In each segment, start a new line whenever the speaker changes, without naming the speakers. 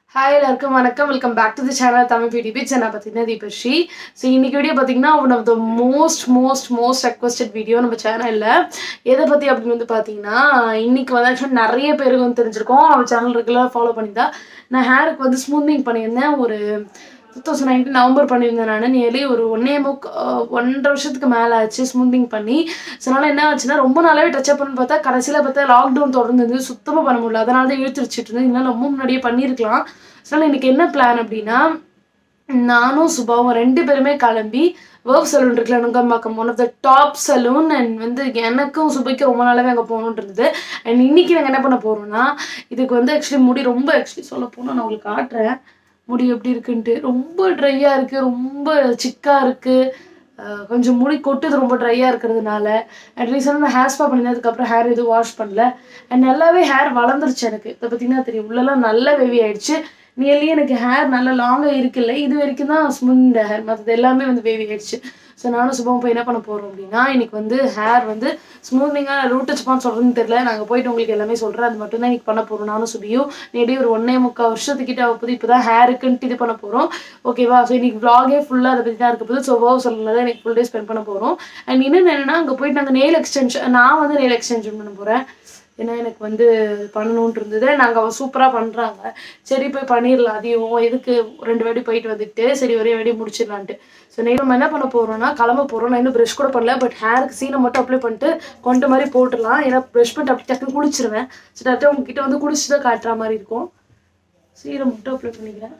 hi எல்லாருக்கும் வணக்கம் welcome back to the channel Tamil பிடி பிச் நான் பார்த்தீங்கன்னா தீபஸ்ரீ ஸோ இன்னைக்கு வீடியோ பார்த்தீங்கன்னா one of the most most most requested video நம்ம சேனலில் எதை பற்றி அப்படின்னு வந்து பார்த்தீங்கன்னா இன்னைக்கு வந்து ஆக்சுவலாக நிறைய பேருக்கு வந்து தெரிஞ்சிருக்கோம் நம்ம சேனல் ரெகுலராக ஃபாலோ பண்ணியிருந்தா நான் ஹேருக்கு வந்து ஸ்மூத்திங் பண்ணியிருந்தேன் ஒரு டூ தௌசண்ட் நைன்டீன் நவம்பர் பண்ணியிருந்தேன் நான் நியர்லி ஒரு ஒன்னே முக் ஒன்றரை வருஷத்துக்கு மேலே ஆச்சு ஸ்மூத்திங் பண்ணி ஸோ அதனால் என்ன ஆச்சுன்னா ரொம்ப நாளாவே டச் அப் பண்ணி பார்த்தா கடைசியில் பார்த்தா லாக்டவுன் தொடர்ந்து இருந்தது சுத்தமாக பண்ண முடியல அதனால தான் இழுத்து வச்சுட்டு இருந்தேன் இதெல்லாம் ரொம்ப முன்னாடியே பண்ணியிருக்கலாம் ஸோ அதனால் எனக்கு என்ன பிளான் அப்படின்னா நானும் சுபாவும் ரெண்டு பேருமே கிளம்பி ஒர்க் சலூன் இருக்குல்ல Nungambakkam one of the top salon and வந்து எனக்கும் சுபைக்கு ரொம்ப நாளாவே அங்கே போகணுன்ட்டு இருந்தது அண்ட் இன்னைக்கு நாங்கள் என்ன பண்ண போகிறோம்னா இதுக்கு வந்து ஆக்சுவலி முடி ரொம்ப ஆக்சுவலி சொல்ல போனால் நான் உங்களுக்கு காட்டுறேன் முடி எப்படி இருக்குன்ட்டு ரொம்ப ட்ரையாக இருக்குது ரொம்ப சிக்காக இருக்குது கொஞ்சம் முடி கொட்டுது ரொம்ப ட்ரையாக இருக்கிறதுனால அண்ட் ரீசெண்டாக நான் ஹேர் ஸ்பா பண்ணினதுக்கப்புறம் ஹேர் எதுவும் வாஷ் பண்ணல அண்ட் நல்லாவே ஹேர் வளர்ந்துருச்சு எனக்கு இதை பார்த்தீங்கன்னா தெரியும் உள்ளெல்லாம் நல்லா வெவி ஆயிடுச்சு நியர்லி எனக்கு ஹேர் நல்லா லாங்காக இருக்குல்ல இது வரைக்கும் தான் ஸ்முண்ட் ஹேர் மற்றது எல்லாமே வந்து வேவி ஆயிடுச்சு ஸோ நானும் சுபம் போய் என்ன பண்ண போகிறோம் அப்படின்னா இன்னைக்கு வந்து ஹேர் வந்து ஸ்மூத்திங்காக ரூட் டச்பான்னு சொல்கிறதுன்னு தெரியல நாங்கள் போயிட்டு உங்களுக்கு எல்லாமே சொல்கிறேன் அது மட்டும் தான் இன்னைக்கு பண்ண போகிறோம் நானும் சுபியும் நேடி ஒரு ஒன்னே முக்கால் வருஷத்துக்கிட்ட ஆகுது இப்போ தான் ஹேருக்குன்ட்டு இது பண்ண போகிறோம் ஓகேவா ஸோ இன்னைக்கு vlog-ஏ ஃபுல்லாக அதை பற்றி தான் இருக்க போது ஸோ ஓ சொல்லல தான் எனக்கு ஃபுல் டே ஸ்பெண்ட் பண்ண போகிறோம் அண்ட் இன்னும் என்னென்னா அங்கே போயிட்டு நாங்கள் நெயில் எக்ஸ்டென்ஷன் நான் வந்து நெயில் எக்ஸ்டென்ஷன் பண்ண போகிறேன் ஏன்னா எனக்கு வந்து பண்ணணுன்ட்டு இருந்தது நாங்கள் அவள் சூப்பராக பண்ணுறாங்க சரி போய் பண்ணிடலாம் அதையும் எதுக்கு ரெண்டு வாட்டி போயிட்டு வந்துட்டு சரி ஒரே வாட்டி முடிச்சிடலான்ட்டு ஸோ நெய் நம்ம என்ன பண்ண போகிறோம்னா கிளம்ப போகிறோம் நான் இன்னும் ப்ரஷ் கூட பண்ணல பட் ஹேருக்கு சீனை மட்டும் அப்ளை பண்ணிட்டு கொண்ட மாதிரி போட்டுடலாம் ஏன்னா ப்ரஷ் பண்ணிட்டு அப்படி டக்குன்னு குளிச்சிருவேன் சரி டக்கு உங்ககிட்ட வந்து குளிச்சு தான் காட்டுற மாதிரி இருக்கும் சீரம் மட்டும் அப்ளை பண்ணிக்கிறேன்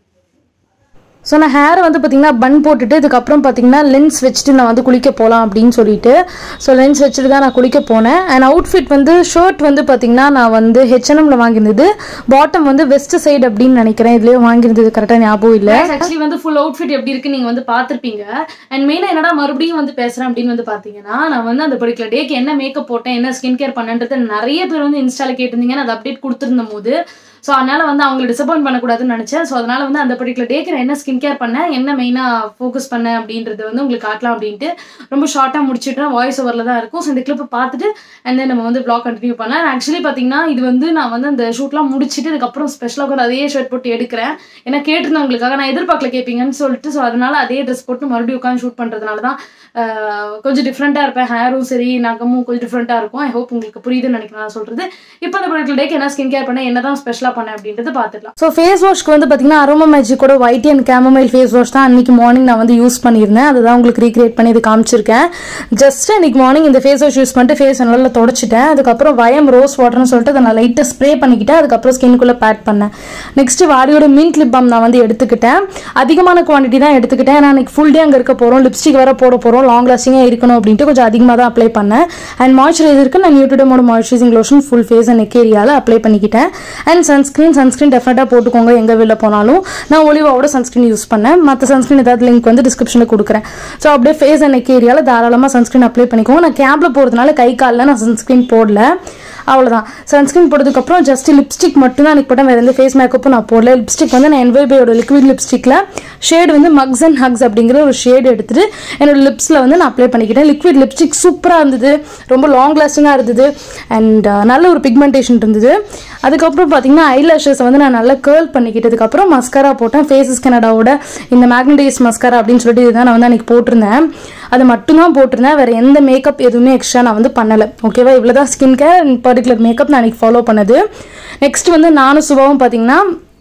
ஸோ நான் ஹேரை வந்து பார்த்தீங்கன்னா பன் போட்டுட்டு இதுக்கப்புறம் பார்த்தீங்கன்னா லென்ஸ் வச்சுட்டு நான் வந்து குளிக்க போகலாம் அப்படின்னு சொல்லிட்டு ஸோ லென்ஸ் வச்சுட்டு தான் நான் குளிக்க போனேன் அண்ட் அவுட்ஃபிட் வந்து ஷர்ட் வந்து பார்த்தீங்கன்னா நான் வந்து ஹெச்என்எம்ல வாங்கியிருந்தது பாட்டம் வந்து வெஸ்ட் சைடு அப்படின்னு நினைக்கிறேன் இதுலேயே வாங்கியிருந்தது கரெக்டாக ஞாபகம் இல்லை
ஆக்சுவலி வந்து ஃபுல் அவுட்ஃபிட் எப்படி இருக்கு நீங்க வந்து பார்த்திருப்பீங்க அண்ட் மெயினாக என்னடா மறுபடியும் வந்து பேசுறேன் அப்படின்னு வந்து பாத்தீங்கன்னா நான் வந்து அந்த பர்டிகுலர் டேக்கு என்ன மேக்கப் போட்டேன் என்ன ஸ்கின் கேர் பண்ணன்றது நிறைய பேர் வந்து இன்ஸ்டால கேட்டிருந்தீங்க நான் அதை அப்டேட் கொடுத்துருந்த போது ஸோ அதனால வந்து அவங்களை டிசப்பாயின்ட் பண்ணக்கூடாதுன்னு நினைச்சேன் ஸோ அதனால வந்து அந்த பர்டிகுலர் டேக்கு நான் என்ன ஸ்கின் கேர் பண்ணேன் என்ன மெயினாக ஃபோக்கஸ் பண்ணேன் அப்படின்றது வந்து உங்களுக்கு காட்டலாம் அப்படின்ட்டு ரொம்ப ஷார்ட்டாக முடிச்சுட்டு வாய்ஸ் ஓவரில் தான் இருக்கும் ஸோ இந்த கிளிப்பை பார்த்துட்டு அண்ட் தென் நம்ம வந்து ப்ளாக் கண்டினியூ பண்ணலாம் ஆக்சுவலி பார்த்தீங்கன்னா இது வந்து நான் வந்து அந்த ஷூட்லாம் முடிச்சுட்டு இதுக்கப்புறம் ஸ்பெஷலாக வந்து அதே ஷர்ட் போட்டு எடுக்கிறேன் ஏன்னா கேட்டிருந்தேன் உங்களுக்காக நான் எதிர்பார்க்கல கேட்பீங்கன்னு சொல்லிட்டு ஸோ அதனால அதே ட்ரெஸ் போட்டு மறுபடியும் உட்காந்து ஷூட் பண்ணுறதுனால தான் ஆஹ், கொஞ்சம் டிஃப்ரெண்ட்டாக இருப்பேன் ஹேரும் சரி நகமும் கொஞ்சம் டிஃப்ரெண்ட்டாக இருக்கும் ஐ ஹோப் உங்களுக்கு புரியுதுன்னு நினைக்கிறேன் நான் சொல்கிறது இப்போ அந்த பர்டிகுலர் டேக்கு என்ன ஸ்கின் கேர் பண்ணேன் என்ன தான் ஸ்பெஷலாக பண்ணேன் அப்படின்றது பார்த்துக்கலாம்
ஸோ ஃபேஸ் வாஷ்க்கு வந்து பார்த்தீங்கன்னா அரோமா மேஜிக்கோட white and chamomile face wash தான் அன்றைக்கி மார்னிங் நான் வந்து யூஸ் பண்ணியிருந்தேன் அதுதான் உங்களுக்கு ரீக்ரியேட் பண்ணி இது காமிச்சிருக்கேன் ஜஸ்ட் அன்றைக்கி மார்னிங் இந்த ஃபேஸ் வாஷ் யூஸ் பண்ணிட்டு ஃபேஸ் நல்லா தொடச்சிட்டேன் அதுக்கப்புறம் வயம் ரோஸ் வாட்டர்னு சொல்லிட்டு அதை நான் லைட்டாக ஸ்ப்ரே பண்ணிக்கிட்டேன் அதுக்கப்புறம் ஸ்கின்குள்ளே பேட் பண்ணேன் நெக்ஸ்ட் வாடியோட மின்ட் லிப் பாம் நான் வந்து எடுத்துக்கிட்டேன் அதிகமான குவான்டிட்டி தான் எடுத்துக்கிட்டேன் நான் அன்றைக்கி ஃபுல் டே அங்கே இருக்க போகிறோம் லிப்ஸ்டிக் வேற போட போகிறோம் லாங் லாஸ்டிங்காக இருக்கணும் அப்படின்ட்டு கொஞ்சம் அதிகமாக தான் அப்ளை பண்ணேன் அண்ட் மாய்ஸ்சரைசருக்கு நான் நியூட்ரிடமோட moisturising lotion full face and neck ஏரியாவில் அப்ளை பண்ணிக்கிட்டேன் அண்ட் சன்ஸ்க்ரீன் சன்ஸ்க்ரீன் டெஃபினட்டாக போட்டுக்கோங்க எங்கே வெளில போனாலும் நான் ஒலிவாவோட சன்ஸ்க்ரீன் யூஸ் பண்ணேன் மற்ற சன்ஸ்க்ரீன் ஏதாவது லிங்க் வந்து டிஸ்கிரிப்ஷனில் கொடுக்குறேன் ஸோ அப்படியே ஃபேஸ் அண்ட் நெக் ஏரியாவில் தாராளமாக சன்ஸ்க்ரீன் அப்ளை பண்ணிக்கோங்க நான் கேபில் போகிறதுனால கை காலில் நான் சன்ஸ்க்ரீன் போடல அவ்வளோதான் சன்ஸ்க்ரீன் போட்டதுக்கப்புறம் ஜஸ்ட் லிப்ஸ்டிக் மட்டும் தான் எனக்கு போட்டேன் வேறு எந்த ஃபேஸ் மேக்கப்பும் நான் போடல லிப்ஸ்டிக் வந்து நான் என்வைபையோட லிக்விட் லிப்ஸ்டிக்கில் ஷேடு வந்து மக்ஸ் அண்ட் ஹக்ஸ் அப்படிங்கிற ஒரு ஷேடு எடுத்துட்டு என்னோட லிப்ஸில் வந்து நான் அப்ளை பண்ணிக்கிட்டேன் லிக்விட் லிப்ஸ்டிக் சூப்பராக இருந்தது ரொம்ப லாங் லாஸ்டிங்காக இருந்தது அண்ட் நல்ல ஒரு பிக்மெண்டேஷன் இருந்தது அதுக்கப்புறம் பார்த்தீங்கன்னா ஐலாஷஸ் வந்து நான் நல்லா கேர்ள் பண்ணிக்கிட்டதுக்கப்புறம் மஸ்காரா போட்டேன் ஃபேஸஸ் கனடாவோட இந்த மேக்னடைஸ் மஸ்காரா அப்படின்னு சொல்லிட்டு இதுதான் நான் வந்து அன்றைக்கி போட்டிருந்தேன் அது மட்டும்தான் போட்டிருந்தேன் வேறு எந்த மேக்கப் எதுவுமே எக்ஸ்ட்ரா நான் வந்து பண்ணலை ஓகேவா இவ்வளோ தான் skin care and particular makeup நான் அன்றைக்கி ஃபாலோ பண்ணது நெக்ஸ்ட் வந்து நானும் சுபாவும் பார்த்தீங்கன்னா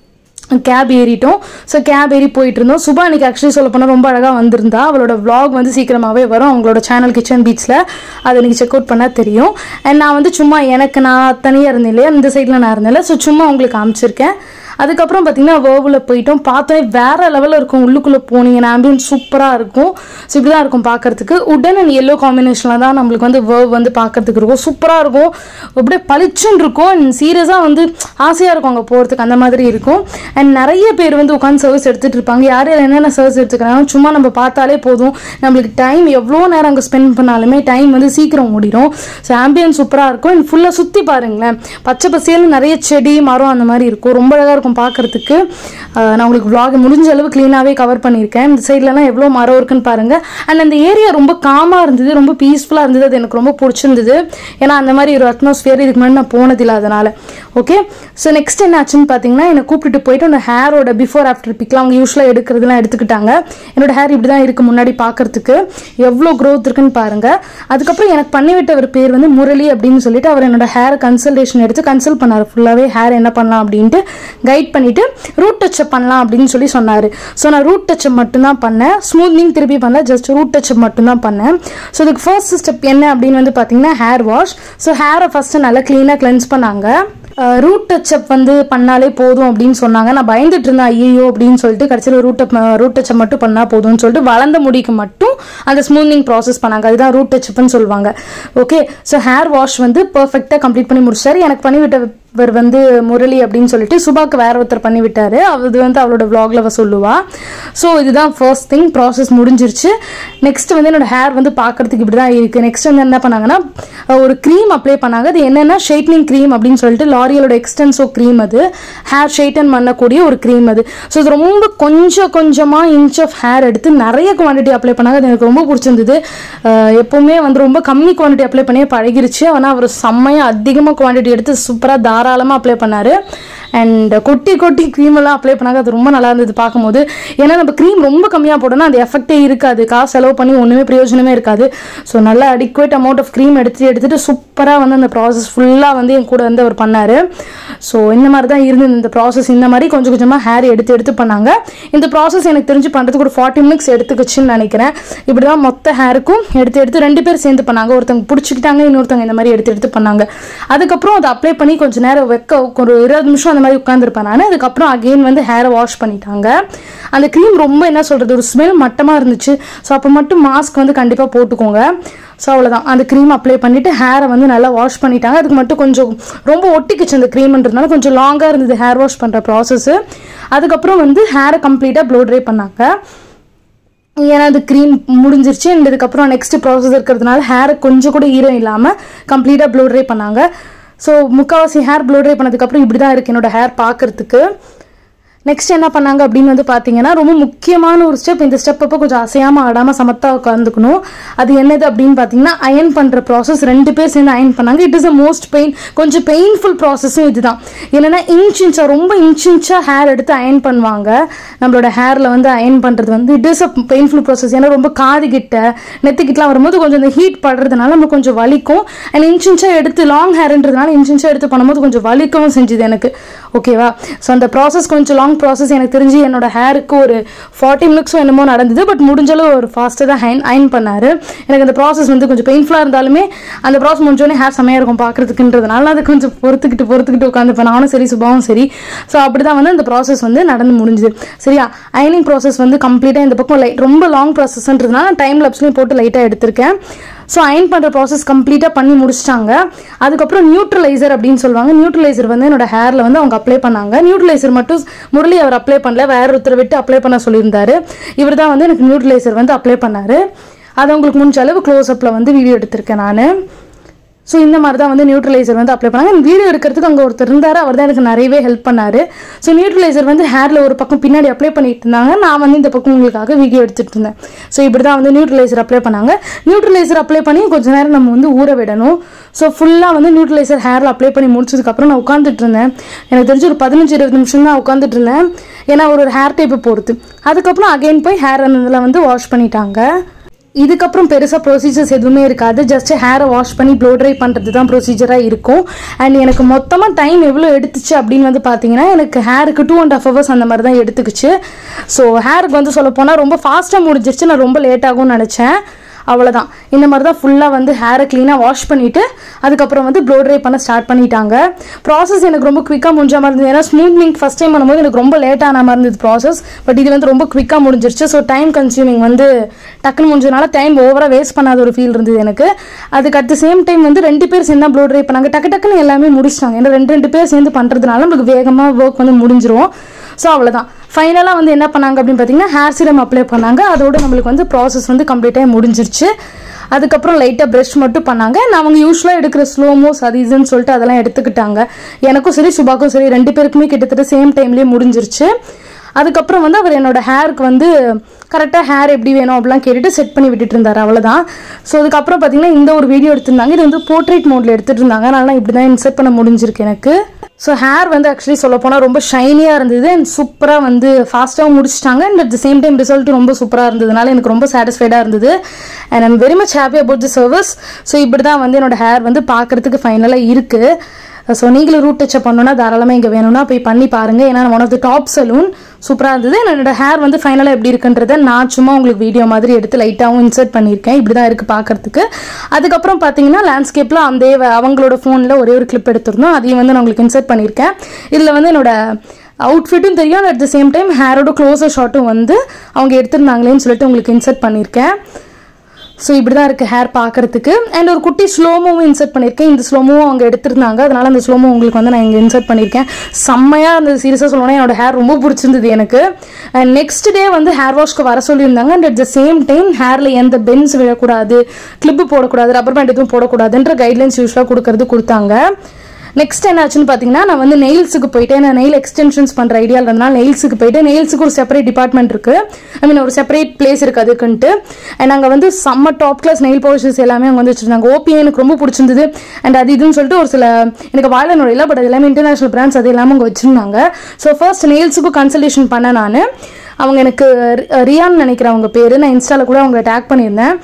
கேப் ஏறிட்டோம் ஸோ கேப் ஏறி போயிட்டு இருந்தோம் சுபா அன்றைக்கி ஆக்சுவலி சொல்ல போனால் ரொம்ப அழகாக வந்திருந்தா அவளோட vlog வந்து சீக்கிரமாகவே வரும் அவங்களோட சேனல் கிச்சன் பீச்சில் அதை நீங்கள் செக் அவுட் பண்ணால் தெரியும் அண்ட் நான் வந்து சும்மா எனக்கு நான் தனியாக இருந்தேன் இல்லையா இந்த சைடில் நான் இருந்தேன்ல ஸோ சும்மா உங்களுக்கு காமிச்சிருக்கேன் அதுக்கப்புறம் பார்த்தீங்கன்னா வேர்வில் போயிட்டோம் பார்த்தோன்னே வேற லெவலில் இருக்கும் உள்ளுக்குள்ளே போனீங்கன்னா ஆம்பியன்ஸ் சூப்பராக இருக்கும் ஸோ இப்படி தான் இருக்கும் பார்க்கறதுக்கு உடன் அண்ட் எல்லோ காம்பினேஷனில் தான் நம்மளுக்கு வந்து வேர்வ் வந்து பார்க்கறதுக்கு இருக்கும் சூப்பராக இருக்கும் அப்படியே பளிச்சுன்னு இருக்கும் அண்ட் சீரியஸாக வந்து ஆசையாக இருக்கும் அங்கே போகிறதுக்கு அந்த மாதிரி இருக்கும் அண்ட் நிறைய பேர் வந்து உட்காந்து சர்வீஸ் எடுத்துகிட்டு இருப்பாங்க யார் யார் என்னென்ன சர்வீஸ் எடுத்துக்கிறாங்க சும்மா நம்ம பார்த்தாலே போதும் நம்மளுக்கு டைம் எவ்வளோ நேரம் அங்கே ஸ்பெண்ட் பண்ணாலுமே டைம் வந்து சீக்கிரம் ஓடிடும் ஸோ ஆம்பியன்ஸ் சூப்பராக இருக்கும் அண்ட் ஃபுல்லாக சுற்றி பாருங்களேன் பச்சை பசேல்னு நிறைய செடி மரம் அந்த மாதிரி இருக்கும் ரொம்ப அழகாக இருக்கும் இருக்கும் பார்க்கறதுக்கு அஹ், நான் உங்களுக்கு vlog முடிஞ்ச அளவு க்ளீனாகவே கவர் பண்ணியிருக்கேன் இந்த சைட்லலாம் எவ்வளோ மரம் இருக்குன்னு பாருங்கள் அண்ட் அந்த ஏரியா ரொம்ப காமாக இருந்தது ரொம்ப பீஸ்ஃபுல்லாக இருந்தது அது எனக்கு ரொம்ப பிடிச்சிருந்தது ஏன்னா அந்த மாதிரி ஒரு அட்மாஸ்ஃபியர் இதுக்கு முன்னாடி நான் போனதில்லை அதனால் ஓகே ஸோ நெக்ஸ்ட் என்ன ஆச்சுன்னு பார்த்தீங்கன்னா என்னை கூப்பிட்டுட்டு போயிட்டு அந்த ஹேரோட பிஃபோர் ஆஃப்டர் பிக்லாம் அவங்க யூஸ்வலாக எடுக்கிறதுலாம் எடுத்துக்கிட்டாங்க என்னோட ஹேர் இப்படி தான் இருக்குது முன்னாடி பார்க்கறதுக்கு எவ்வளோ க்ரோத் இருக்குன்னு பாருங்க அதுக்கப்புறம் எனக்கு பண்ணிவிட்டவர் பேர் வந்து முரளி அப்படின்னு சொல்லிட்டு அவர் என்னோட ஹேர் கன்சல்டேஷன் எடுத்து கன்சல்ட் பண்ணார் ஃபுல்லாகவே ஹேர் என்ன பண்ணலாம் அப்படின்ட்டு கைட் பண்ணிட்டு ரூட் டச்சப் பண்ணலாம் அப்படின்னு சொல்லி சொன்னார் ஸோ நான் ரூட் டச்சப் மட்டும்தான் பண்ணேன் ஸ்மூத்னிங் திருப்பி பண்ணல ஜஸ்ட் ரூட் டச்சப் மட்டும்தான் பண்ணேன் ஸோ இதுக்கு ஃபர்ஸ்ட் ஸ்டெப் என்ன அப்படின்னு வந்து பார்த்தீங்கன்னா ஹேர் வாஷ் ஸோ ஹேரை ஃபஸ்ட்டு நல்லா க்ளீனாக கிளென்ஸ் பண்ணாங்க ரூட் டச்சப் வந்து பண்ணாலே போதும் அப்படின்னு சொன்னாங்க நான் பயந்துட்டு இருந்தேன் ஐயோ அப்படின்னு சொல்லிட்டு கடைசியில் ரூட் ரூட் டச்சப் மட்டும் பண்ணால் போதும்னு சொல்லிட்டு வளர்ந்த முடிக்கு மட்டும் அந்த ஸ்மூத்னிங் ப்ராசஸ் பண்ணாங்க அதுதான் ரூட் டச்சப்னு சொல்லுவாங்க ஓகே ஸோ ஹேர் வாஷ் வந்து பர்ஃபெக்டாக கம்ப்ளீட் பண்ணி முடிச்சாரு எனக்கு பண்ணி விட்டவர் வந்து முரளி அப்படின்னு சொல்லிட்டு சுபாக்கு வேற ஒருத்தர் பண்ணி விட்டாரு அது வந்து அவளோட vlogல அவ சொல்லுவா ஸோ இதுதான் ஃபர்ஸ்ட் திங் ப்ராசஸ் முடிஞ்சிருச்சு நெக்ஸ்ட் வந்து என்னோட ஹேர் வந்து பார்க்கறதுக்கு இப்படி தான் இருக்கு நெக்ஸ்ட் வந்து என்ன பண்ணாங்கன்னா அஹ் ஒரு க்ரீம் அப்ளை பண்ணாங்க அது என்னன்னா ஷைட்னிங் க்ரீம் அப்படின்னு சொல்லிட்டு லாரியலோட எக்ஸ்டென்சோ க்ரீம் அது ஹேர் ஷைட்டன் பண்ணக்கூடிய ஒரு க்ரீம் அது ஸோ இது ரொம்ப கொஞ்சம் கொஞ்சமாக இன்ச் ஆஃப் ஹேர் எடுத்து நிறைய குவான்டிட்டி அப்ளை பண்ணாங்க அது எனக்கு ரொம்ப பிடிச்சிருந்தது அஹ் எப்பவுமே வந்து ரொம்ப கம்மி குவான்டிட்டி அப்ளை பண்ணியே பழகிருச்சு ஆனால் அவர் செம்மையாக அதிகமாக குவான்டிட்டி எடுத்து சூப்பராக தாராளமாக அப்ளை பண்ணாரு அண்ட் கொட்டி கொட்டி க்ரீம் எல்லாம் அப்ளை பண்ணாங்க அது ரொம்ப நல்லா இருந்தது பார்க்கும்போது ஏன்னா நம்ம க்ரீம் ரொம்ப கம்மியாக போட்டோம்னா அந்த எஃபெக்டே இருக்காது காசு செலவு பண்ணி ஒன்றுமே பிரயோஜனமே இருக்காது ஸோ நல்ல அடிக்குவேட் அமௌண்ட் ஆஃப் க்ரீம் எடுத்து எடுத்துட்டு சூப்பராக வந்து அந்த ப்ராசஸ் ஃபுல்லாக வந்து என் கூட வந்து அவர் பண்ணார் ஸோ இந்த மாதிரி தான் இருந்தது இந்த ப்ராசஸ் இந்த மாதிரி கொஞ்சம் கொஞ்சமாக ஹேர் எடுத்து எடுத்து பண்ணாங்க இந்த ப்ராசஸ் எனக்கு தெரிஞ்சு பண்ணுறதுக்கு ஒரு ஃபார்ட்டி மினிட்ஸ் எடுத்துக்கிச்சுன்னு நினைக்கிறேன் இப்படி தான் மொத்த ஹேருக்கும் எடுத்து எடுத்து ரெண்டு பேர் சேர்ந்து பண்ணாங்க ஒருத்தங்க பிடிச்சிக்கிட்டாங்க இன்னொருத்தவங்க இந்த மாதிரி எடுத்து எடுத்து பண்ணாங்க அதுக்கப்புறம் அதை அப்ளை பண்ணி கொஞ்சம் நேரம் வைக்க ஒரு இருபது நிமிஷம் அந்த மாதிரி உட்காந்துருப்பேன் நான் அதுக்கப்புறம் அகெயின் வந்து ஹேரை வாஷ் பண்ணிட்டாங்க அந்த க்ரீம் ரொம்ப என்ன சொல்கிறது ஒரு ஸ்மெல் மட்டமாக இருந்துச்சு ஸோ அப்போ மட்டும் மாஸ்க் வந்து கண்டிப்பாக போட்டுக்கோங்க ஸோ அவ்வளோதான் அந்த க்ரீம் அப்ளை பண்ணிவிட்டு ஹேரை வந்து நல்லா வாஷ் பண்ணிட்டாங்க அதுக்கு மட்டும் கொஞ்சம் ரொம்ப ஒட்டிக்குச்சு அந்த க்ரீம்ன்றதுனால கொஞ்சம் லாங்காக இருந்தது ஹேர் வாஷ் பண்ணுற ப்ராசஸ்ஸு அதுக்கப்புறம் வந்து ஹேரை கம்ப்ளீட்டாக ப்ளோ ட்ரை பண்ணாங்க ஏன்னா அது க்ரீம் முடிஞ்சிருச்சு அண்ட் இதுக்கப்புறம் நெக்ஸ்ட் ப்ராசஸ் இருக்கிறதுனால ஹேர் கொஞ்சம் கூட ஈரம் இல்லாமல் கம்ப்ளீட்டாக ப்ளோ ட்ரை பண்ணாங்க ஸோ முக்கால்வாசி ஹேர் ப்ளோ ட்ரை பண்ணதுக்கப்புறம் இப்படி தான் இருக்குது என்னோட ஹேர் பார்க்கறதுக்கு நெக்ஸ்ட் என்ன பண்ணாங்க அப்படின்னு வந்து பார்த்தீங்கன்னா ரொம்ப முக்கியமான ஒரு ஸ்டெப் இந்த ஸ்டெப் அப்போ கொஞ்சம் அசையாமல் ஆடாமல் சமத்தா உட்காந்துக்கணும் அது என்னது அப்படின்னு பார்த்தீங்கன்னா அயன் பண்ணுற ப்ராசஸ் ரெண்டு பேர் சேர்ந்து அயன் பண்ணாங்க it is a most pain கொஞ்சம் பெயின்ஃபுல் ப்ராசஸும் இதுதான் என்னன்னா இன்ச் இன்ச்சாக ரொம்ப இன்ச் இன்ச்சாக ஹேர் எடுத்து அயன் பண்ணுவாங்க நம்மளோட ஹேரில் வந்து அயன் பண்ணுறது வந்து it is a painful process ஏன்னா ரொம்ப காது கிட்ட நெத்திக்கிட்டலாம் வரும்போது கொஞ்சம் இந்த ஹீட் படுறதுனால நமக்கு கொஞ்சம் வலிக்கும் அண்ட் இன்ச் இன்ச்சாக எடுத்து லாங் ஹேர்ன்றதுனால இன்ச் இன்ச்சாக எடுத்து பண்ணும்போது கொஞ்சம் வலிக்கவும் செஞ்சுது எனக்கு ஓகேவா ஸோ அந்த ப்ராசஸ் கொஞ்சம் லாங் ப்ராசஸ் எனக்கு தெரிஞ்சு என்னோட ஹேருக்கு ஒரு ஃபார்ட்டி மினிட்ஸும் என்னமோ நடந்தது பட் முடிஞ்சளவு ஒரு ஃபாஸ்ட்டாக தான் ஹைன் அயன் பண்ணார் எனக்கு அந்த ப்ராசஸ் வந்து கொஞ்சம் பெயின்ஃபுல்லாக இருந்தாலுமே அந்த ப்ராசஸ் முடிஞ்சோடனே ஹேர் செம்மையாக இருக்கும் பார்க்குறதுக்குன்றதுனால அது கொஞ்சம் பொறுத்துக்கிட்டு பொறுத்துக்கிட்டு உட்காந்துப்பேன் நானும் சரி சுபாவும் சரி ஸோ அப்படி தான் வந்து அந்த ப்ராசஸ் வந்து நடந்து முடிஞ்சுது சரியா அயனிங் ப்ராசஸ் வந்து கம்ப்ளீட்டாக இந்த பக்கம் லைட் ரொம்ப லாங் ப்ராசஸ்ன்றதுனால டைம் லப்ஸ்லையும் போட்டு லைட்டாக எடுத்திருக்கேன் ஸோ அயன் பண்ணுற ப்ராசஸ் கம்ப்ளீட்டாக பண்ணி முடிச்சிட்டாங்க அதுக்கப்புறம் நியூட்ரலைசர் அப்படின்னு சொல்லுவாங்க நியூட்ரலைசர் வந்து என்னோட ஹேரில் வந்து அவங்க அப்ளை பண்ணாங்க நியூட்ரலைசர் மட்டும் முரளி அவர் அப்ளை பண்ணல வேற ஒருத்தரை விட்டு அப்ளை பண்ண சொல்லியிருந்தாரு இவர் தான் வந்து எனக்கு நியூட்ரலைசர் வந்து அப்ளை பண்ணாரு அதை உங்களுக்கு முடிஞ்ச அளவு க்ளோஸ் அப்பில் வந்து வீடியோ எடுத்திருக்கேன் நான் ஸோ இந்த மாதிரி தான் வந்து நியூட்ரலைசர் வந்து அப்ளை பண்ணாங்க வீடியோ எடுக்கிறதுக்கு அங்கே ஒருத்தர் இருந்தார் அவர் தான் எனக்கு நிறையவே ஹெல்ப் பண்ணார் ஸோ நியூட்ரலைசர் வந்து ஹேரில் ஒரு பக்கம் பின்னாடி அப்ளை பண்ணிட்டு இருந்தாங்க நான் வந்து இந்த பக்கம் உங்களுக்காக வீடியோ எடுத்துட்டு இருந்தேன் ஸோ இப்படி தான் வந்து நியூட்ரலைசர் அப்ளை பண்ணாங்க நியூட்ரலைசர் அப்ளை பண்ணி கொஞ்ச நேரம் நம்ம வந்து ஊற விடணும் ஸோ ஃபுல்லாக வந்து நியூட்ரலைசர் ஹேரில் அப்ளை பண்ணி முடிச்சதுக்கப்புறம் நான் உட்காந்துட்டு இருந்தேன் எனக்கு தெரிஞ்சு ஒரு பதினஞ்சு இருபது நிமிஷம் தான் உட்காந்துட்டு இருந்தேன் ஏன்னா ஒரு ஒரு ஹேர் டைப்பை பொறுத்து அதுக்கப்புறம் அகைன் போய் ஹேர் இதில் வந்து வாஷ் பண்ணிட்டாங்க இதுக்கப்புறம் பெருசாக ப்ரொசீஜர்ஸ் எதுவுமே இருக்காது ஜஸ்ட் ஹேரை வாஷ் பண்ணி ப்ளோ ட்ரை பண்ணுறது தான் ப்ரொசீஜராக இருக்கும் அண்ட் எனக்கு மொத்தமாக டைம் எவ்வளோ எடுத்துச்சு அப்படின்னு வந்து பார்த்தீங்கன்னா எனக்கு ஹேருக்கு டூ அண்ட் ஹாஃப் ஹவர்ஸ் அந்த மாதிரி தான் எடுத்துக்கிச்சு ஸோ ஹேருக்கு வந்து சொல்ல போனால் ரொம்ப ஃபாஸ்ட்டாக முடிஞ்சிருச்சு நான் ரொம்ப லேட் ஆகும்னு நினச்சேன் அவ்வளோதான் இந்த மாதிரி தான் ஃபுல்லாக வந்து ஹேரை க்ளீனாக வாஷ் பண்ணிவிட்டு அதுக்கப்புறம் வந்து ப்ளோ ட்ரை பண்ண ஸ்டார்ட் பண்ணிட்டாங்க ப்ராசஸ் எனக்கு ரொம்ப குவிக்காக முடிஞ்ச மாதிரி இருந்தது ஏன்னா ஸ்மூத்னிங் ஃபஸ்ட் டைம் பண்ணும்போது எனக்கு ரொம்ப லேட் ஆன மாதிரி இருந்தது ப்ராசஸ் பட் இது வந்து ரொம்ப குவிக்காக முடிஞ்சிருச்சு ஸோ டைம் கன்சியூமிங் வந்து டக்குன்னு முடிஞ்சதுனால டைம் ஓவராக வேஸ்ட் பண்ணாத ஒரு ஃபீல் இருந்தது எனக்கு அதுக்கு அட் த சேம் டைம் வந்து ரெண்டு பேர் சேர்ந்து ப்ளோ ட்ரை பண்ணாங்க டக்கு டக்குன்னு எல்லாமே முடிச்சிட்டாங்க ஏன்னா ரெண்டு ரெண்டு பேர் சேர்ந்து பண்ணுறதுனால நம்மளுக்கு வேகமாக ஒர்க் வந்து முடிஞ்சிரும் ஸோ அவ்வளோதான் ஃபைனலாக வந்து என்ன பண்ணாங்க அப்படின்னு பார்த்தீங்கன்னா ஹேர் சீரம் அப்ளை பண்ணாங்க அதோட நம்மளுக்கு வந்து ப்ராசஸ் வந்து கம்ப்ளீட்டாக முடிஞ்சிருச்சு அதுக்கப்புறம் லைட்டாக ப்ரஷ் மட்டும் பண்ணாங்க நான் அவங்க யூஸ்வலாக எடுக்கிற ஸ்லோமோஸ் அது இதுன்னு சொல்லிட்டு அதெல்லாம் எடுத்துக்கிட்டாங்க எனக்கும் சரி சுபாக்கும் சரி ரெண்டு பேருக்குமே கிட்டத்தட்ட சேம் டைம்லேயே முடிஞ்சிருச்சு அதுக்கப்புறம் வந்து அவர் என்னோட ஹேருக்கு வந்து கரெக்டாக ஹேர் எப்படி வேணும் அப்படிலாம் கேட்டுட்டு செட் பண்ணி விட்டுட்டு இருந்தார் அவ்வளோதான் ஸோ அதுக்கப்புறம் பார்த்தீங்கன்னா இந்த ஒரு வீடியோ எடுத்திருந்தாங்க இது வந்து போர்ட்ரேட் மோடில் எடுத்துட்டு இருந்தாங்க அதனால இப்படி தான் இன்செர்ட் பண்ண முடிஞ்சிருக்கு எனக்கு ஸோ ஹேர் வந்து ஆக்சுவலி சொல்ல போனால் ரொம்ப ஷைனியாக இருந்தது அண்ட் சூப்பராக வந்து ஃபாஸ்ட்டாகவும் முடிச்சிட்டாங்க and at the same time ரிசல்ட்டும் ரொம்ப சூப்பராக இருந்ததுனால எனக்கு ரொம்ப சாட்டிஸ்ஃபைடாக இருந்தது and I'm very much happy about the service so இப்படி தான் வந்து என்னோட ஹேர் வந்து பார்க்கறதுக்கு ஃபைனலாக இருக்குது ஸோ நீங்களும் ரூட் டச்சப் பண்ணணும்னா தாராளமாக இங்கே வேணும்னா போய் பண்ணி பாருங்கள் ஏன்னா one of the top salon சூப்பராக இருந்தது என்னோட ஹேர் வந்து ஃபைனலாக எப்படி இருக்குன்றதை நான் சும்மா உங்களுக்கு வீடியோ மாதிரி எடுத்து லைட்டாகவும் இன்சர்ட் பண்ணியிருக்கேன் இப்படி தான் இருக்குது பார்க்கறதுக்கு அதுக்கப்புறம் பார்த்தீங்கன்னா லேண்ட்ஸ்கேப்பில் அந்த அவங்களோட ஃபோனில் ஒரே ஒரு கிளிப் எடுத்திருந்தோம் அதையும் வந்து நான் உங்களுக்கு இன்சர்ட் பண்ணியிருக்கேன் இதில் வந்து என்னோட அவுட்ஃபிட்டும் தெரியும் அட் த சேம் டைம் ஹேரோட க்ளோஸர் ஷாட்டும் வந்து அவங்க எடுத்திருந்தாங்களேன்னு சொல்லிட்டு உங்களுக்கு இன்சர்ட் பண்ணியிருக்கேன் ஸோ இப்படி தான் இருக்குது ஹேர் பார்க்கறதுக்கு அண்ட் ஒரு குட்டி ஸ்லோமோவும் இன்சர்ட் பண்ணியிருக்கேன் இந்த ஸ்லோமோவும் அவங்க எடுத்திருந்தாங்க அதனால அந்த ஸ்லோமோ உங்களுக்கு வந்து நான் இங்கே இன்சர்ட் பண்ணியிருக்கேன் செம்மையாக அந்த சீரியஸாக சொல்லணும்னா என்னோட ஹேர் ரொம்ப பிடிச்சிருந்தது எனக்கு அண்ட் நெக்ஸ்ட் டே வந்து ஹேர் வாஷ்க்கு வர சொல்லியிருந்தாங்க and at the same time ஹேரில் எந்த பென்ஸ் விழக்கூடாது கிளிப்பு போடக்கூடாது ரப்பர் பேண்ட் எதுவும் போடக்கூடாதுன்ற கைட்லைன்ஸ் யூஸ்வலாக கொடுக்கறது கொடுத்தாங்க நெக்ஸ்ட் என்னாச்சுன்னு பார்த்தீங்கன்னா நான் வந்து நெயில்ஸுக்கு போயிட்டு நான் நெயில் எக்ஸ்டென்ஷன்ஸ் பண்ணுற ஐடியா இருந்ததுனால நெயில்ஸுக்கு போயிட்டு நெயில்ஸுக்கு ஒரு செப்பரேட் டிபார்ட்மெண்ட் இருக்குது ஐ மீன் ஒரு செப்பரேட் பிளேஸ் இருக்குது அதுக்குன்ட்டு அண்ட் அங்கே வந்து செம்ம டாப் கிளாஸ் நெயில் பாலிஷஸ் எல்லாமே அங்கே வந்து வச்சுருந்தாங்க ஓபிஐ எனக்கு ரொம்ப பிடிச்சிருந்தது அண்ட் அது இதுன்னு சொல்லிட்டு ஒரு சில எனக்கு வாழ நுழையில பட் அது எல்லாமே இன்டர்நேஷனல் பிராண்ட்ஸ் அது எல்லாமே அங்கே வச்சுருந்தாங்க ஸோ ஃபர்ஸ்ட் நெயில்ஸுக்கும் கன்சல்டேஷன் பண்ணேன் நான் அவங்க எனக்கு ரியான்னு நினைக்கிறேன் அவங்க பேர் நான் இன்ஸ்டாவில் கூட அவங்கள டேக் பண்ணியிருந்தேன்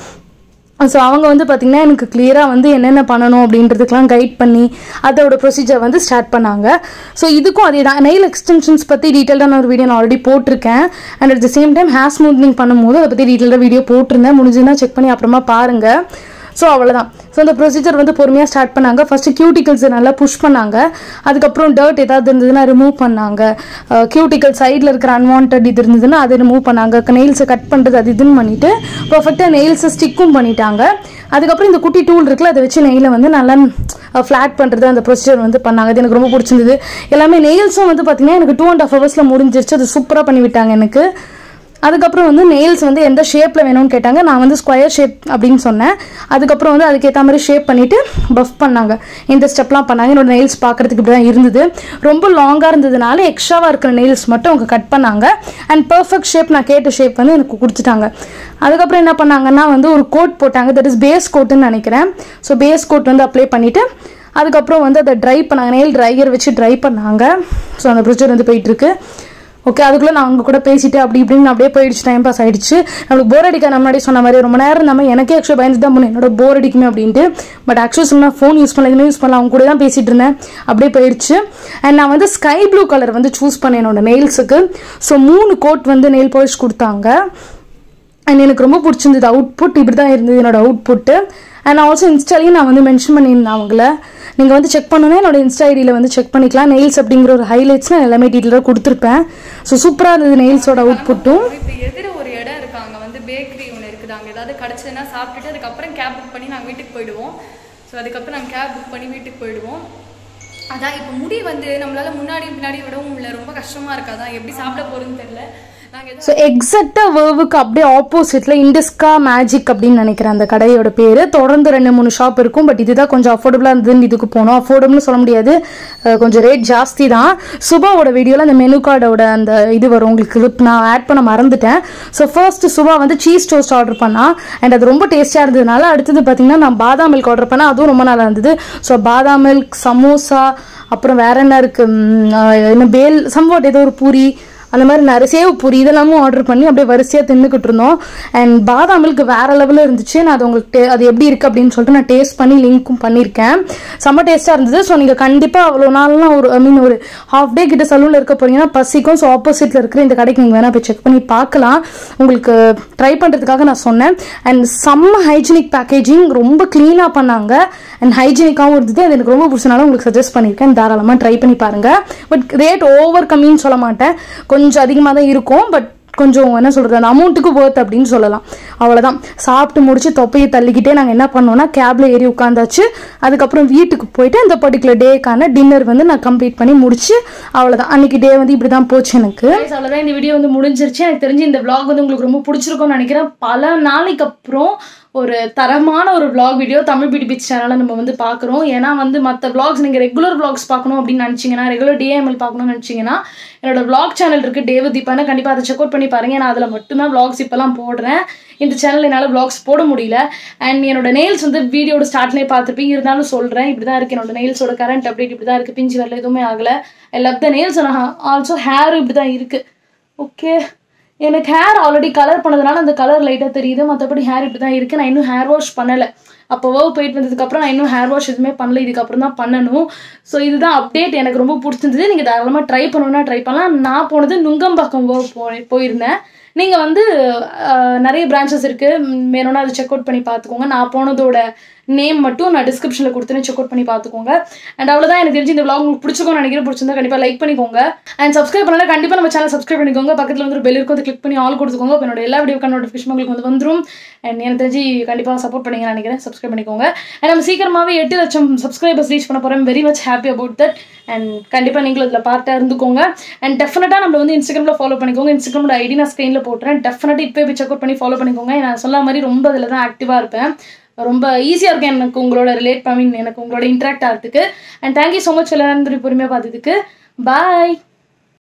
ஸோ அவங்க வந்து பார்த்திங்கன்னா எனக்கு கிளியராக வந்து என்னென்ன பண்ணணும் அப்படின்றதுக்கெலாம் கைட் பண்ணி அதோட ப்ரொசீஜர் வந்து ஸ்டார்ட் பண்ணாங்க ஸோ இதுக்கும் அதே தான் நெயில் எக்ஸ்டென்ஷன்ஸ் பற்றி டீட்டெயில்டான ஒரு வீடியோ நான் ஆல்ரெடி போட்டிருக்கேன் and at the same time hair smoothening பண்ணும்போது அதை பற்றி டீட்டெயிலாக வீடியோ போட்டிருந்தேன் முடிஞ்சுன்னா செக் பண்ணி அப்புறமா பாருங்கள் ஸோ அவ்வளோதான் ஸோ அந்த ப்ரொசீஜர் வந்து பொறுமையாக ஸ்டார்ட் பண்ணாங்க ஃபஸ்ட்டு கியூட்டிகல்ஸ் நல்லா புஷ் பண்ணாங்க அதுக்கப்புறம் டர்ட் ஏதாவது இருந்ததுன்னா ரிமூவ் பண்ணாங்க கியூட்டிக்கல் சைடில் இருக்கிற அன்வான்ட் இது இருந்ததுன்னா அதை ரிமூவ் பண்ணாங்க நெயில்ஸை கட் பண்ணுறது அது இதுன்னு பண்ணிவிட்டு பர்ஃபெக்டாக நெயில்ஸை ஸ்டிக்கும் பண்ணிட்டாங்க அதுக்கப்புறம் இந்த குட்டி டூல் இருக்குல்ல அதை வச்சு நெயிலை வந்து நல்லா ஃப்ளாட் பண்ணுறது அந்த ப்ரொசீஜர் வந்து பண்ணாங்க அது எனக்கு ரொம்ப பிடிச்சிருந்தது எல்லாமே நெயில்ஸும் வந்து பார்த்திங்கன்னா எனக்கு டூ அண்ட் ஹாஃப் ஹவர்ஸில் முடிஞ்சிருச்சு அது சூப்பராக பண்ணி விட்டாங்க எனக்கு அதுக்கப்புறம் வந்து நெயில்ஸ் வந்து எந்த ஷேப்பில் வேணும்னு கேட்டாங்க நான் வந்து ஸ்கொயர் ஷேப் அப்படின்னு சொன்னேன் அதுக்கப்புறம் வந்து அதுக்கேற்ற மாதிரி ஷேப் பண்ணிவிட்டு பஃப் பண்ணாங்க இந்த ஸ்டெப்லாம் பண்ணாங்க என்னோட நெயில்ஸ் பார்க்குறதுக்கு இப்படி தான் இருந்தது ரொம்ப லாங்காக இருந்ததுனால எக்ஸ்ட்ராவாக இருக்கிற நெயில்ஸ் மட்டும் அவங்க கட் பண்ணாங்க அண்ட் பர்ஃபெக்ட் ஷேப் நான் கேட்ட ஷேப் வந்து எனக்கு கொடுத்துட்டாங்க அதுக்கப்புறம் என்ன பண்ணாங்கன்னா வந்து ஒரு கோட் போட்டாங்க தட் இஸ் பேஸ் கோட்டுன்னு நினைக்கிறேன் ஸோ பேஸ் கோட் வந்து அப்ளை பண்ணிவிட்டு அதுக்கப்புறம் வந்து அதை ட்ரை பண்ணாங்க நெயில் ட்ரையர் வச்சு ட்ரை பண்ணாங்க ஸோ அந்த ப்ரொசீஜர் வந்து போயிட்டுருக்கு ஓகே அதுக்குள்ளே நான் அவங்க கூட பேசிட்டு அப்படி இப்படின்னு அப்படியே போயிடுச்சு டைம் பாஸ் ஆயிடுச்சு நம்மளுக்கு போர் அடிக்க நம்ம முன்னாடி சொன்ன மாதிரி ரொம்ப நேரம் நம்ம எனக்கே ஆக்சுவலாக பயந்து தான் போனேன் என்னோட போர் அடிக்குமே அப்படின்ட்டு பட் ஆக்சுவலி சொன்னா ஃபோன் யூஸ் பண்ணல எதுவுமே யூஸ் பண்ணல அவங்க கூட தான் பேசிட்டு இருந்தேன் அப்படியே போயிடுச்சு அண்ட் நான் வந்து ஸ்கை ப்ளூ கலர் வந்து சூஸ் பண்ணேன் என்னோட நெயில்ஸுக்கு ஸோ மூணு கோட் வந்து நெயில் பாலிஷ் கொடுத்தாங்க அண்ட் எனக்கு ரொம்ப பிடிச்சிருந்தது அவுட்புட் இப்படி தான் இருந்தது என்னோட அவுட்புட்டு அண்ட் ஆல்சோ இன்ஸ்டாலையும் நான் வந்து மென்ஷன் பண்ணியிருந்தேன் அவங்கள நீங்கள் வந்து செக் பண்ணணுன்னா என்னோட இன்ஸ்டா ஐடியில் வந்து செக் பண்ணிக்கலாம் நெயில்ஸ் அப்படிங்கிற ஒரு ஹைலைட்ஸ் நான் எல்லாமே டீட்டெயிலாக கொடுத்துருப்பேன் ஸோ சூப்பராக இருந்தது நெயில்ஸோட அவுட்புட்டும்
இப்போ எதிர ஒரு இடம் இருக்கு அங்கே வந்து பேக்கரி ஒன்று இருக்குது அங்கே ஏதாவது கிடச்சதுன்னா சாப்பிட்டுட்டு அதுக்கப்புறம் கேப் புக் பண்ணி நாங்கள் வீட்டுக்கு போயிடுவோம் ஸோ அதுக்கப்புறம் நாங்கள் கேப் புக் பண்ணி வீட்டுக்கு போயிடுவோம் அதான் இப்போ முடி வந்து நம்மளால முன்னாடி பின்னாடி விடவும் இல்லை ரொம்ப கஷ்டமா இருக்கு அதான் எப்படி சாப்பிட போறோம்னு தெரியல நாங்கள் எதாவது
ஸோ எக்ஸாக்டாக வேர்வுக்கு அப்படியே ஆப்போசிட்டில் இண்டஸ்கா மேஜிக் அப்படின்னு நினைக்கிறேன் அந்த கடையோட பேர் தொடர்ந்து ரெண்டு மூணு ஷாப் இருக்கும் பட் இதுதான் கொஞ்சம் அஃபோர்டபுளாக இருந்ததுன்னு இதுக்கு போனோம் அஃபோர்டபுள்னு சொல்ல முடியாது அஹ் கொஞ்சம் ரேட் ஜாஸ்தி தான் சுபாவோட வீடியோவில் அந்த மெனு கார்டோட அந்த இது வரும் உங்களுக்கு clip நான் ஆட் பண்ண மறந்துட்டேன் ஸோ ஃபர்ஸ்ட் சுபா வந்து சீஸ் டோஸ்ட் ஆர்டர் பண்ணா அண்ட் அது ரொம்ப டேஸ்டியாக இருந்ததுனால அடுத்தது பார்த்தீங்கன்னா நான் பாதாம் மில்க் ஆர்டர் பண்ணேன் அதுவும் ரொம்ப நல்லா இருந்தது ஸோ பாதாம் மில்க் சமோசா அப்புறம் வேற என்ன இருக்கு ம், அஹ் என்ன பேல் சம்வாட் ஏதோ ஒரு பூரி அந்த மாதிரி நிறைய சேவ் பூரி இதெல்லாமும் ஆர்டர் பண்ணி அப்படியே வரிசையாக தின்னுக்கிட்டு இருந்தோம் அண்ட் பாதாம் மில்க் வேற லெவலில் இருந்துச்சு நான் அது உங்களுக்கு டே- அது எப்படி இருக்குது அப்படின்னு சொல்லிட்டு நான் டேஸ்ட் பண்ணி லிங்க்கும் பண்ணியிருக்கேன் செம்ம டேஸ்ட்டாக இருந்தது ஸோ நீங்கள் கண்டிப்பாக அவ்வளோ நாள்லாம் ஒரு ஐ மீன் ஒரு ஹாஃப் டே கிட்ட சலூனில் இருக்க போறீங்கன்னா பசிக்கும் ஸோ ஆப்போசிட்டில் இருக்கிற இந்த கடைக்கு நீங்கள் வேணால் போய் செக் பண்ணி பார்க்கலாம் உங்களுக்கு ட்ரை பண்ணுறதுக்காக நான் சொன்னேன் அண்ட் செம்ம ஹைஜீனிக் பேக்கேஜிங் ரொம்ப க்ளீனாக பண்ணாங்க அண்ட் ஹைஜீனிக்காகவும் இருந்தது அது எனக்கு ரொம்ப பிடிச்சனால உங்களுக்கு சஜஸ்ட் பண்ணியிருக்கேன் தாராளமாக ட்ரை பண்ணி பாருங்கள் பட் ரேட் ஓவர் கம்மின்னு சொல்ல மாட்டேன் கொஞ்சம் அதிகமாக தான் இருக்கும் பட் கொஞ்சம் என்ன சொல்கிறது அந்த அமௌண்ட்டுக்கு worth அப்படின்னு சொல்லலாம் அவ்வளோதான் சாப்பிட்டு முடிச்சு தொப்பையை தள்ளிக்கிட்டே நாங்கள் என்ன பண்ணோம்னா கேப்ல ஏறி உட்காந்தாச்சு அதுக்கப்புறம் வீட்டுக்கு போயிட்டு அந்த பர்டிகுலர் டேக்கான டின்னர் வந்து நான் கம்ப்ளீட் பண்ணி முடிச்சு அவ்வளோதான் அன்னைக்கு டே வந்து இப்படி தான் போச்சு எனக்கு
Guys, அவ்வளவுதான் இந்த வீடியோ வந்து முடிஞ்சிருச்சு எனக்கு தெரிஞ்சு இந்த vlog வந்து உங்களுக்கு ரொம்ப பிடிச்சிருக்கும்னு நினைக்கிறேன் பல நாளைக்கு அப்புறம் ஒரு தரமான ஒரு vlog வீடியோ தமிழ் பிடி பிச் சேனலை நம்ம வந்து பார்க்குறோம் ஏன்னா வந்து மற்ற vlogs நீங்கள் ரெகுலர் vlogs பார்க்கணும் அப்படின்னு நினச்சிங்கன்னா ரெகுலர் டிஎம்எல் பார்க்கணும்னு நினச்சிங்கன்னா என்னோட vlog சேனல் இருக்குது தேவ தீபான கண்டிப்பாக அதை செக் அவுட் பண்ணி பாருங்க நான் அதில் மட்டும்தான் vlogs இப்போலாம் போடுறேன் இந்த சேனல் என்னால் vlogs போட முடியல அண்ட் என்னோட நெயில்ஸ் வந்து வீடியோட ஸ்டார்ட்லேயே பார்த்துருப்பீங்க இருந்தாலும் சொல்கிறேன் இப்படி தான் இருக்குது என்னோட நெயில்ஸோட கரண்ட் அப்டேட் இப்படி தான் இருக்குது பிஞ்சு வரல எதுவுமே ஆகலை I love the nails also hair இப்படி தான் இருக்குது ஓகே எனக்கு ஹேர் ஆல்ரெடி கலர் பண்ணதுனால அந்த கலர் லைட்டாக தெரியுது மற்றபடி ஹேர் இப்படி தான் இருக்குது நான் இன்னும் ஹேர் வாஷ் பண்ணலை அப்போ ஒர்க் போயிட்டு வந்ததுக்கப்புறம் நான் இன்னும் ஹேர் வாஷ் எதுவுமே பண்ணல இதுக்கப்புறம் தான் பண்ணணும் ஸோ இதுதான் அப்டேட் எனக்கு ரொம்ப பிடிச்சிருந்தது நீங்கள் தாராளமாக ட்ரை பண்ணணும்னா ட்ரை பண்ணலாம் நான் போனது நுங்கம்பாக்கம் ஒர்க் போய் போயிருந்தேன் நீங்கள் வந்து அஹ், நிறைய பிரான்ச்சஸ் இருக்குது வேணும்னா அதை செக் அவுட் பண்ணி பார்த்துக்கோங்க நான் போனதோட நேம் மட்டும் நான் டிஸ்கிரிப்ஷனில் கொடுத்துன்னு செக் அவுட் பண்ணி பார்த்துக்கோங்க அண்ட் அவ்வளோதான் எனக்கு தெரிஞ்சு இந்த vlog உங்களுக்கு பிடிச்சிருக்கும்னு நினைக்கிறேன் பிடிச்சிருந்தா கண்டிப்பாக லைக் பண்ணிக்கோங்க அண்ட் சப்ஸ்கிரைப் பண்ணல கண்டிப்பாக நம்ம சேனல் சப்ஸ்கிரைப் பண்ணிக்கோங்க பக்கத்தில் வந்து பெல் இருக்கும் அதை கிளிக் பண்ணி ஆல் கொடுத்துக்கோங்க அப்போ என்னோட எல்லா வீடியோக்கான நோட்டிஃபிகேஷன் உங்களுக்கு வந்து வந்துடும் அண்ட் எனக்கு தெரிஞ்சு கண்டிப்பாக சப்போர்ட் பண்ணீங்கன்னு நினைக்கிறேன் சப்ஸ்கிரைப் பண்ணிக்கோங்க அண்ட் நம்ம சீக்கிரமாகவே எட்டு லட்சம் சப்ஸ்கிரைபர்ஸ் ரீச் பண்ண போகிறேன் very much happy about that and கண்டிப்பாக நீங்களும் இதில் பார்ட்டாக இருந்துக்கோங்க அண்ட் டெஃபினட்டாக நம்ம வந்து இன்ஸ்டாகிராமில் ஃபாலோ பண்ணிக்கோங்க இன்ஸ்டாகிராமோட ஐடி நான் ஸ்க்ரீனில் போட்டுறேன் டெஃபினட்டாக இப்போ போய் செக் அவுட் பண்ணி ஃபாலோ பண்ணிக்கோங்க நான் சொன்ன மாதிரி ரொம்ப அதில் தான் ஆக்டிவாக இருப்பேன் ரொம்ப ஈஸியாக இருக்கும் எனக்கு உங்களோட ரிலேட் பண்ணி எனக்கு உங்களோட இன்ட்ராக்ட் ஆகிறதுக்கு அண்ட் தேங்க்யூ ஸோ மச் எல்லாரும் பொறுமையாக பார்த்ததுக்கு பாய்